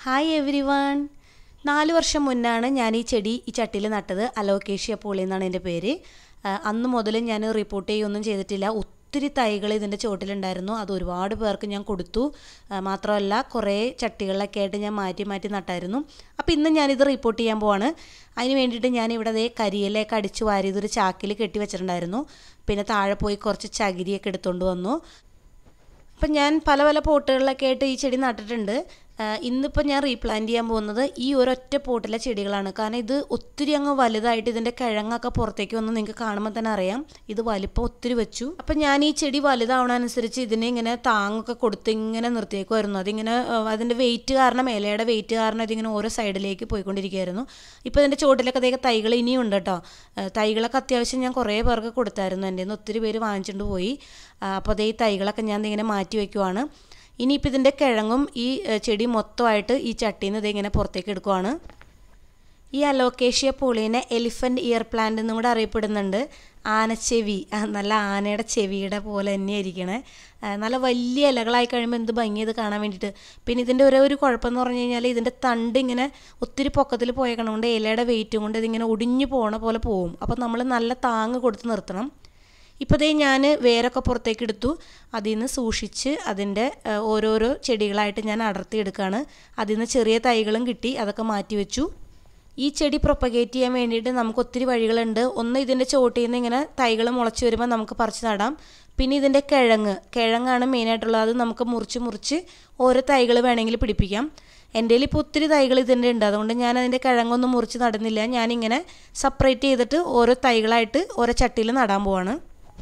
hi every one നാല് വർഷം മുന്നാണ് ഞാൻ ഈ ചെടി ഈ ചട്ടിയിൽ നട്ടത് അലോക്കേഷ്യ പോളി എന്നാണ് എൻ്റെ പേര് ആ, അന്ന് മുതൽ ഞാൻ റിപ്പോർട്ട് ചെയ്യുകയൊന്നും ചെയ്തിട്ടില്ല ഒത്തിരി തൈകൾ ഇതിൻ്റെ ചുവട്ടിലുണ്ടായിരുന്നു അത് ഒരുപാട് പേർക്ക് ഞാൻ കൊടുത്തു ആ, മാത്രമല്ല കുറേ ചട്ടികളിലൊക്കെ ആയിട്ട് ഞാൻ മാറ്റി മാറ്റി നട്ടായിരുന്നു അപ്പോൾ ഇന്ന് ഞാനിത് റിപ്പോർട്ട് ചെയ്യാൻ പോവാണ് അതിന് വേണ്ടിയിട്ട് ഞാൻ ഇവിടെ ദേ കരിയിലൊക്കെ അടിച്ചു വാരി ഇതൊരു ചാക്കിൽ കെട്ടി വെച്ചിട്ടുണ്ടായിരുന്നു പിന്നെ താഴെ പോയി കുറച്ച് ചകിരിയൊക്കെ എടുത്തുകൊണ്ട് വന്നു അപ്പം ഞാൻ പല പല പോട്ടുകളിലൊക്കെ ആയിട്ട് ഈ ചെടി നട്ടിട്ടുണ്ട് ഇന്നിപ്പോൾ ഞാൻ റീപ്ലാന്റ് ചെയ്യാൻ പോകുന്നത് ഈ ഒരൊറ്റ പോട്ടിലെ ചെടികളാണ് കാരണം ഇത് ഒത്തിരി അങ്ങ് വലുതായിട്ട് ഇതിൻ്റെ കിഴങ്ങൊക്കെ പുറത്തേക്ക് വന്ന് നിങ്ങൾക്ക് കാണുമ്പോൾ തന്നെ അറിയാം ഇത് വലിപ്പം ഒത്തിരി വെച്ചു അപ്പം ഞാൻ ഈ ചെടി വലുതാവണനുസരിച്ച് ഇതിനെ ഇങ്ങനെ താങ്ങൊക്കെ കൊടുത്ത് ഇങ്ങനെ നിർത്തിയേക്കുമായിരുന്നു അതിങ്ങനെ ആ, അതിൻ്റെ വെയിറ്റ് കാരണം ഇലയുടെ വെയിറ്റ് കാരണം ഇതിങ്ങനെ ഓരോ സൈഡിലേക്ക് പോയിക്കൊണ്ടിരിക്കുകയായിരുന്നു ഇപ്പോൾ ഇതിൻ്റെ ചുവട്ടിലൊക്കെ അതേ തൈകൾ ഇനിയും ഉണ്ട് കേട്ടോ ആ, തൈകളൊക്കെ അത്യാവശ്യം ഞാൻ കുറേ പേർക്ക് കൊടുത്തായിരുന്നു എൻ്റെ നിന്ന് ഒത്തിരി പേര് വാങ്ങിച്ചുകൊണ്ട് പോയി അപ്പോൾ അതേ ഈ തൈകളൊക്കെ ഞാൻ ഇങ്ങനെ മാറ്റി വയ്ക്കുവാണ് ഇനിയിപ്പോൾ ഇതിൻ്റെ കിഴങ്ങും ഈ ഏ, ചെടി മൊത്തമായിട്ട് ഈ ചട്ടിയിൽ നിന്ന് ഇതിങ്ങനെ പുറത്തേക്ക് എടുക്കുവാണ് ഈ അലോക്കേഷ്യ പൂളീനെ എലിഫൻ്റ് ഇയർ പ്ലാന്റ് എന്നും കൂടെ അറിയപ്പെടുന്നുണ്ട് ആനച്ചെവി ആ, നല്ല ആനയുടെ ചെവിയുടെ പോലെ തന്നെ ഇരിക്കണേ ആ, നല്ല വലിയ ഇലകളായി കഴിയുമ്പോൾ എന്ത് ഭംഗി ഇത് കാണാൻ വേണ്ടിയിട്ട് പിന്നെ ഇതിൻ്റെ ഒരേ ഒരു കുഴപ്പമെന്ന് പറഞ്ഞു കഴിഞ്ഞാൽ ഇതിൻ്റെ തണ്ട് ഇങ്ങനെ ഒത്തിരി പൊക്കത്തിൽ പോയേക്കണം കൊണ്ട് ഇലയുടെ വെയിറ്റും കൊണ്ട് ഇതിങ്ങനെ ഒടിഞ്ഞു പോണ പോലെ പോവും അപ്പോൾ നമ്മൾ നല്ല താങ്ങ് കൊടുത്ത് നിർത്തണം ഇപ്പോൾ ദേ ഞാൻ വേരൊക്കെ പുറത്തേക്ക് എടുത്തു അതിൽ നിന്ന് സൂക്ഷിച്ച് അതിൻ്റെ ആ, ഓരോരോ ചെടികളായിട്ട് ഞാൻ അടർത്തി എടുക്കുകയാണ് അതിൽ നിന്ന് ചെറിയ തൈകളും കിട്ടി അതൊക്കെ മാറ്റി വെച്ചു ഈ ചെടി പ്രൊപ്പഗേറ്റ് ചെയ്യാൻ വേണ്ടിയിട്ട് നമുക്ക് ഒത്തിരി വഴികളുണ്ട് ഒന്ന് ഇതിൻ്റെ ചോട്ടിൽ നിന്ന് ഇങ്ങനെ തൈകൾ മുളച്ച് വരുമ്പോൾ നമുക്ക് പറിച്ച് നടാം പിന്നെ ഇതിൻ്റെ കിഴങ്ങ് കിഴങ്ങാണ് മെയിനായിട്ടുള്ളത് അത് നമുക്ക് മുറിച്ച് മുറിച്ച് ഓരോ തൈകൾ വേണമെങ്കിൽ പിടിപ്പിക്കാം എൻ്റെ ഇപ്പോൾ ഒത്തിരി തൈകൾ ഇതിൻ്റെ ഉണ്ട് അതുകൊണ്ട് ഞാൻ അതിൻ്റെ കിഴങ്ങൊന്നും മുറിച്ച് നടുന്നില്ല ഞാനിങ്ങനെ സെപ്പറേറ്റ് ചെയ്തിട്ട് ഓരോ തൈകളായിട്ട് ഓരോ ചട്ടിയിൽ നടാൻ പോവാണ്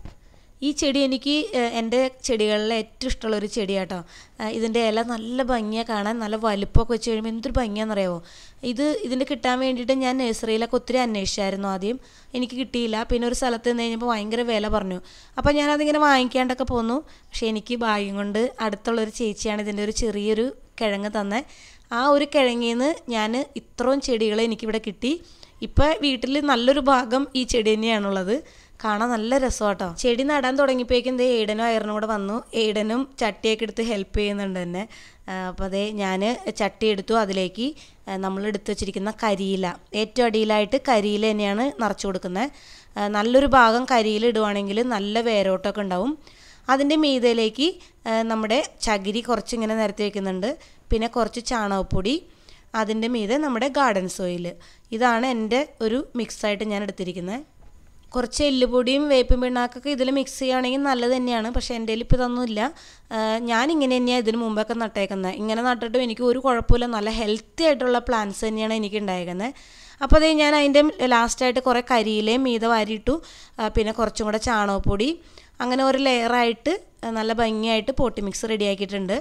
ഈ ചെടി എനിക്ക് ഏഹ്, എൻ്റെ ചെടികളിലെ ഏറ്റവും ഇഷ്ടമുള്ളൊരു ചെടിയാട്ടോ ഏഹ്, ഇതിൻ്റെ ഇല നല്ല ഭംഗിയാണ് കാണാൻ നല്ല വലുപ്പമൊക്കെ വെച്ച് കഴിയുമ്പോൾ എന്തൊരു ഭംഗിയാണെന്നറിയാമോ ഇത് ഇതിൻ്റെ കിട്ടാൻ വേണ്ടിയിട്ട് ഞാൻ നഴ്സറിയിലൊക്കെ ഒത്തിരി അന്വേഷിച്ചായിരുന്നു ആദ്യം എനിക്ക് കിട്ടിയില്ല പിന്നെ ഒരു സ്ഥലത്ത് നിന്ന് കഴിഞ്ഞപ്പോൾ ഭയങ്കര വില പറഞ്ഞു അപ്പോൾ ഞാനതിങ്ങനെ വാങ്ങിക്കാണ്ടൊക്കെ പോന്നു പക്ഷേ എനിക്ക് ഭാഗ്യം കൊണ്ട് അടുത്തുള്ളൊരു ചേച്ചിയാണ് ഇതിൻ്റെ ഒരു ചെറിയൊരു കിഴങ്ങ് തന്നെ ആ ഒരു കിഴങ്ങിൽ നിന്ന് ഞാൻ ഇത്രയും ചെടികൾ എനിക്കിവിടെ കിട്ടി ഇപ്പം വീട്ടിൽ നല്ലൊരു ഭാഗം ഈ ചെടി തന്നെയാണുള്ളത് കാണാൻ നല്ല രസമാട്ടോ ചെടി നടാൻ തുടങ്ങിയപ്പോഴേക്കും ദേ ഏടനും അയറിനും കൂടെ വന്നു ഏടനും ചട്ടിയൊക്കെ എടുത്ത് ഹെൽപ്പ് ചെയ്യുന്നുണ്ട് എന്നെ അപ്പോൾ അതേ ഞാൻ ചട്ടി എടുത്തു അതിലേക്ക് ആ, നമ്മൾ എടുത്തു വെച്ചിരിക്കുന്ന കരിയില ഏറ്റവും അടിയിലായിട്ട് കരിയില തന്നെയാണ് നിറച്ചു കൊടുക്കുന്നത് ആ, നല്ലൊരു ഭാഗം കരിയില ഇടുവാണെങ്കിൽ നല്ല വേരോട്ടമൊക്കെ ഉണ്ടാവും അതിൻ്റെ മീതയിലേക്ക് ആ, നമ്മുടെ ചകിരി കുറച്ചിങ്ങനെ നിരത്തി വെക്കുന്നുണ്ട് പിന്നെ കുറച്ച് ചാണകപ്പൊടി അതിൻ്റെ മീതെ നമ്മുടെ ഗാർഡൻ സോയിൽ ഇതാണ് എൻ്റെ ഒരു മിക്സായിട്ട് ഞാൻ എടുത്തിരിക്കുന്നത് കുറച്ച് എല്ലുപൊടിയും വേപ്പിൻ പിണ്ണാക്കൊക്കെ ഇതിൽ മിക്സ് ചെയ്യുകയാണെങ്കിൽ നല്ലത് തന്നെയാണ് പക്ഷേ എൻ്റെ കയ്യിൽ ഇപ്പോൾ ഇതൊന്നുമില്ല ഞാൻ ഇങ്ങനെ തന്നെയാണ് ഇതിന് മുമ്പൊക്കെ നട്ടേക്കുന്നത് ഇങ്ങനെ നട്ടിട്ടും എനിക്ക് ഒരു കുഴപ്പമില്ല നല്ല ഹെൽത്തി ആയിട്ടുള്ള പ്ലാന്റ്സ് തന്നെയാണ് എനിക്ക് ഉണ്ടായേക്കുന്നത് അപ്പോൾ അതേ ഞാൻ അതിൻ്റെ ലാസ്റ്റായിട്ട് കുറേ കരിയിലയും മീത വാരിയിട്ടു ആ, പിന്നെ കുറച്ചും കൂടെ ചാണകപ്പൊടി അങ്ങനെ ഒരു ലെയറായിട്ട് നല്ല ഭംഗിയായിട്ട് പോട്ടി മിക്സ് റെഡിയാക്കിയിട്ടുണ്ട്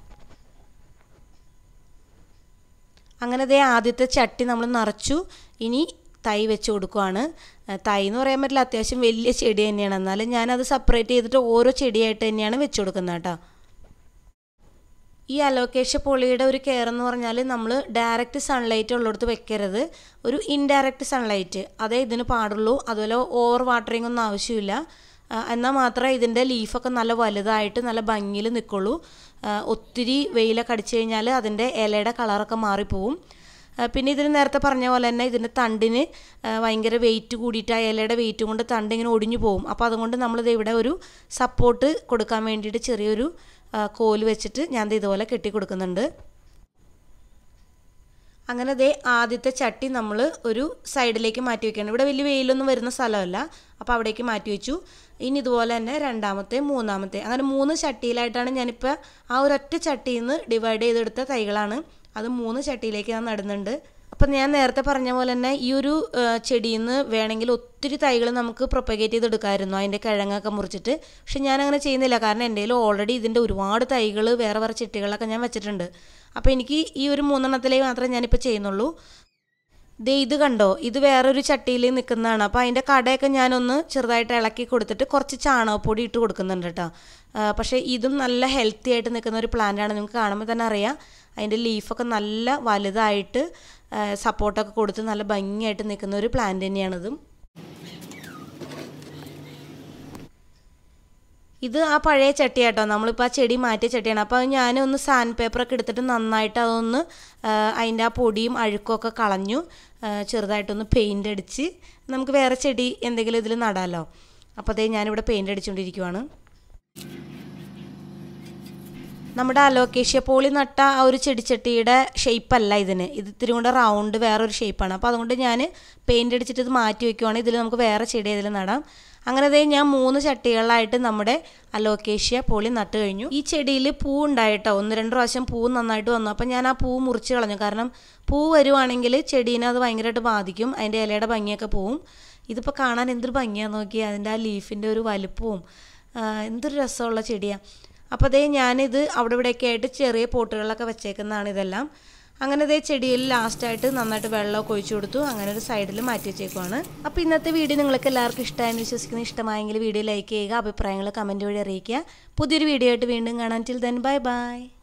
അങ്ങനെ ദേ ആദ്യത്തെ ചട്ടി നമ്മൾ നിറച്ചു ഇനി തൈ വെച്ച് കൊടുക്കുവാണ് ആ, തൈ എന്ന് പറയാൻ പറ്റില്ല അത്യാവശ്യം വലിയ ചെടി തന്നെയാണ് എന്നാലും ഞാനത് സെപ്പറേറ്റ് ചെയ്തിട്ട് ഓരോ ചെടിയായിട്ട് തന്നെയാണ് വെച്ച് കൊടുക്കുന്നത് കേട്ടോ ഈ അലോക്കേഷ്യ പൊളിയുടെ ഒരു കെയർ എന്ന് പറഞ്ഞാൽ നമ്മൾ ഡയറക്റ്റ് സൺലൈറ്റ് ഉള്ളിടത്ത് വെക്കരുത് ഒരു ഇൻഡയറക്റ്റ് സൺലൈറ്റ് അതേ ഇതിന് പാടുള്ളൂ അതുപോലെ ഓവർ വാട്ടറിങ് ഒന്നും ആവശ്യമില്ല ആ, എന്നാൽ മാത്രമേ ഇതിൻ്റെ ലീഫൊക്കെ നല്ല വലുതായിട്ട് നല്ല ഭംഗിയിൽ നിൽക്കുള്ളൂ ആ, ഒത്തിരി വെയിലൊക്കെ അടിച്ചു കഴിഞ്ഞാൽ അതിൻ്റെ ഇലയുടെ കളറൊക്കെ മാറിപ്പോവും ആ, പിന്നെ ഇതിന് നേരത്തെ പറഞ്ഞ പോലെ തന്നെ ഇതിൻ്റെ തണ്ടിന് ആ, ഭയങ്കര വെയിറ്റ് കൂടിയിട്ട് ആ ഇലയുടെ വെയിറ്റ് കൊണ്ട് തണ്ട് ഇങ്ങനെ ഒടിഞ്ഞു പോകും അപ്പോൾ അതുകൊണ്ട് നമ്മളിത് ഇവിടെ ഒരു സപ്പോർട്ട് കൊടുക്കാൻ വേണ്ടിയിട്ട് ചെറിയൊരു ആ, കോല് വെച്ചിട്ട് ഞാൻ ദേ ഇതുപോലെ കെട്ടി കൊടുക്കുന്നുണ്ട് അങ്ങനെ ദേ ആദ്യത്തെ ചട്ടി നമ്മൾ ഒരു സൈഡിലേക്ക് മാറ്റി വെക്കണം ഇവിടെ വലിയ വെയിലൊന്നും വരുന്ന സ്ഥലമല്ല അപ്പോൾ അവിടേക്ക് മാറ്റി വെച്ചു ഇനി ഇതുപോലെ തന്നെ രണ്ടാമത്തെ മൂന്നാമത്തെ അങ്ങനെ മൂന്ന് ചട്ടിയിലായിട്ടാണ് ഞാനിപ്പോൾ ആ ഒരൊറ്റ ചട്ടിയിൽ നിന്ന് ഡിവൈഡ് ചെയ്തെടുത്ത തൈകളാണ് അത് മൂന്ന് ചട്ടിയിലേക്ക് ഞാൻ നടുന്നുണ്ട് അപ്പം ഞാൻ നേരത്തെ പറഞ്ഞ പോലെ തന്നെ ഈ ഒരു ആ, ചെടിയിൽ നിന്ന് വേണമെങ്കിൽ ഒത്തിരി തൈകൾ നമുക്ക് പ്രൊപ്പഗേറ്റ് ചെയ്തെടുക്കാമായിരുന്നു അതിൻ്റെ കിഴങ്ങൊക്കെ മുറിച്ചിട്ട് പക്ഷെ ഞാൻ അങ്ങനെ ചെയ്യുന്നില്ല കാരണം എൻ്റെ കയ്യിൽ ഓൾറെഡി ഇതിൻ്റെ ഒരുപാട് തൈകൾ വേറെ വേറെ ചെട്ടികളൊക്കെ ഞാൻ വെച്ചിട്ടുണ്ട് അപ്പോൾ എനിക്ക് ഈ ഒരു മൂന്നെണ്ണത്തിലേക്ക് മാത്രമേ ഞാനിപ്പോൾ ചെയ്യുന്നുള്ളൂ ദേ ഇത് കണ്ടോ ഇത് വേറൊരു ചട്ടിയിൽ നിൽക്കുന്നതാണ് അപ്പോൾ അതിൻ്റെ കടയൊക്കെ ഞാനൊന്ന് ചെറുതായിട്ട് ഇളക്കി കൊടുത്തിട്ട് കുറച്ച് ചാണകപ്പൊടി ഇട്ട് കൊടുക്കുന്നുണ്ട് കേട്ടോ ആ, പക്ഷേ ഇതും നല്ല ഹെൽത്തി ആയിട്ട് നിൽക്കുന്ന ഒരു പ്ലാന്റാണ് നിങ്ങൾക്ക് കാണുമ്പോൾ തന്നെ അറിയാം അതിൻ്റെ ലീഫൊക്കെ നല്ല വലുതായിട്ട് സപ്പോർട്ടൊക്കെ കൊടുത്ത് നല്ല ഭംഗിയായിട്ട് നിൽക്കുന്ന ഒരു പ്ലാന്റ് തന്നെയാണിതും ഇത് ആ പഴയ ചട്ടിയാട്ടോ നമ്മളിപ്പോൾ ആ ചെടി മാറ്റിയ ചട്ടിയാണ് അപ്പോൾ ഞാനൊന്ന് സാൻഡ് പേപ്പറൊക്കെ എടുത്തിട്ട് നന്നായിട്ട് അതൊന്ന് അതിൻ്റെ ആ പൊടിയും അഴുക്കൊക്കെ കളഞ്ഞു ചെറുതായിട്ടൊന്ന് പെയിൻ്റ് അടിച്ച് നമുക്ക് വേറെ ചെടി എന്തെങ്കിലും ഇതിൽ നടാമല്ലോ അപ്പോൾ അതേ ഞാനിവിടെ പെയിൻ്റ് അടിച്ചുകൊണ്ടിരിക്കുവാണ് നമ്മുടെ അലോക്കേഷ്യ പോളി നട്ട ആ ഒരു ചെടിച്ചട്ടിയുടെ ഷേപ്പല്ല ഇതിന് ഇത് ഇത്തിരി കൂടെ റൗണ്ട് വേറൊരു ഷേപ്പാണ് അപ്പോൾ അതുകൊണ്ട് ഞാൻ പെയിൻ്റ് അടിച്ചിട്ട് ഇത് മാറ്റി വെക്കുവാണ് ഇതിൽ നമുക്ക് വേറെ ചെടി ഇതിൽ നടാം അങ്ങനെ ദേ ഞാൻ മൂന്ന് ചട്ടികളിലായിട്ട് നമ്മുടെ അലോക്കേഷ്യ പോളി നട്ട് കഴിഞ്ഞു ഈ ചെടിയിൽ പൂ ഉണ്ടായിട്ടോ ഒന്ന് രണ്ട് പ്രാവശ്യം പൂ നന്നായിട്ട് വന്നു അപ്പം ഞാൻ ആ പൂ മുറിച്ച് കളഞ്ഞു കാരണം പൂ വരുവാണെങ്കിൽ ചെടീനെ അത് ഭയങ്കരമായിട്ട് ബാധിക്കും അതിൻ്റെ ഇലയുടെ ഭംഗിയൊക്കെ പോവും ഇതിപ്പോൾ കാണാൻ എന്തൊരു ഭംഗിയാന്ന് നോക്കി അതിൻ്റെ ആ ലീഫിൻ്റെ ഒരു വലുപ്പവും എന്തൊരു രസമുള്ള ചെടിയാണ് അപ്പോൾ അതേ ഞാനിത് അവിടെ ഇവിടെയൊക്കെ ആയിട്ട് ചെറിയ പോട്ടുകളിലൊക്കെ വെച്ചേക്കുന്നതാണ് ഇതെല്ലാം അങ്ങനെ ഇതേ ചെടിയിൽ ലാസ്റ്റായിട്ട് നന്നായിട്ട് വെള്ളമൊക്കെ ഒഴിച്ചു കൊടുത്തു അങ്ങനെ ഒരു സൈഡിൽ മാറ്റി വെച്ചേക്കുവാണ് അപ്പോൾ ഇന്നത്തെ വീഡിയോ നിങ്ങൾക്ക് എല്ലാവർക്കും ഇഷ്ടമായെന്ന് വിശ്വസിക്കുന്നു ഇഷ്ടമായെങ്കിൽ വീഡിയോ ലൈക്ക് ചെയ്യുക അഭിപ്രായങ്ങൾ കമൻറ്റ് വഴി അറിയിക്കുക പുതിയൊരു വീഡിയോ ആയിട്ട് വീണ്ടും കാണാൻ ടിൽ ദെൻ ബൈ ബൈ